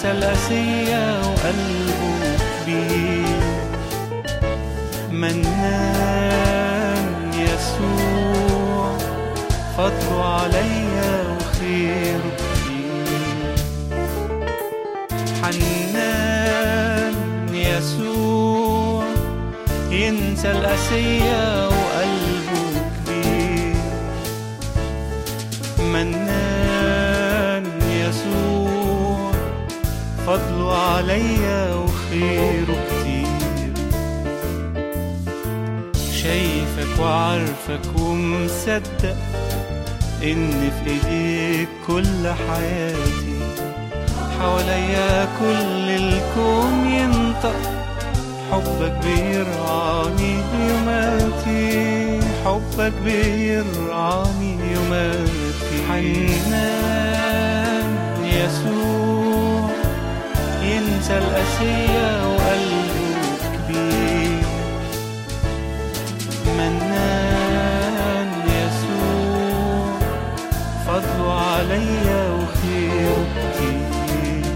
ينسى القاسية وقلبه كبير منان يسوع فضله عليا وخيره كتير حنان يسوع ينسى القاسية وقلبه كبير منان يسوع فضله عليا وخيره كتير شايفك وعارفك ومصدق ان في ايديك كل حياتي حواليا كل الكون ينطق حبك بيرعاني يوماتي حبك بيرعاني يوماتي حنان يسوع ينسى القاسية وقلبه كبير منان يسوع فضله عليا وخيره كتير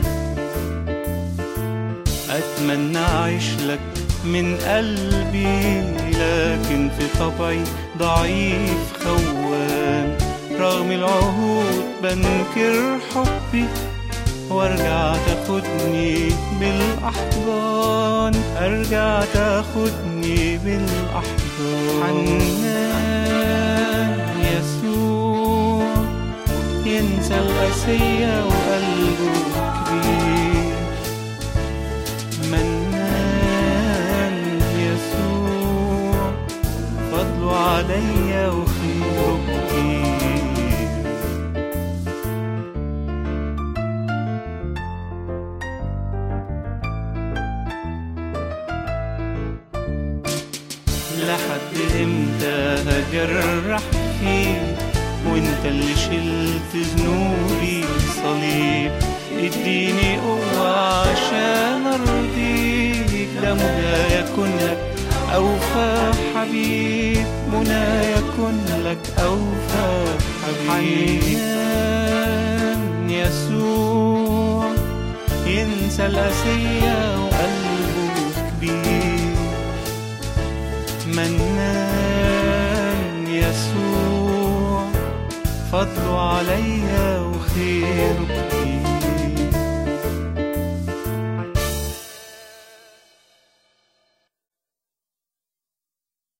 أتمنى أعيش لك من قلبي لكن في طبعي ضعيف خوان رغم العهود بنكر حبي وارجع تاخدني بالاحضان ارجع تاخدني بالاحضان حنان يسوع ينسى القاسية وقلبه كبير منان يسوع فضله عليا وخيره كتير لحد امتى هجرح فيك وانت اللي شلت ذنوبي صليب اديني قوة عشان ارضيك ده منى يكون لك اوفى حبيب منى يكون لك اوفى حبيب حنان يسوع ينسى القاسية وقلبه كبير منان يسوع فضله عليا وخيره كتير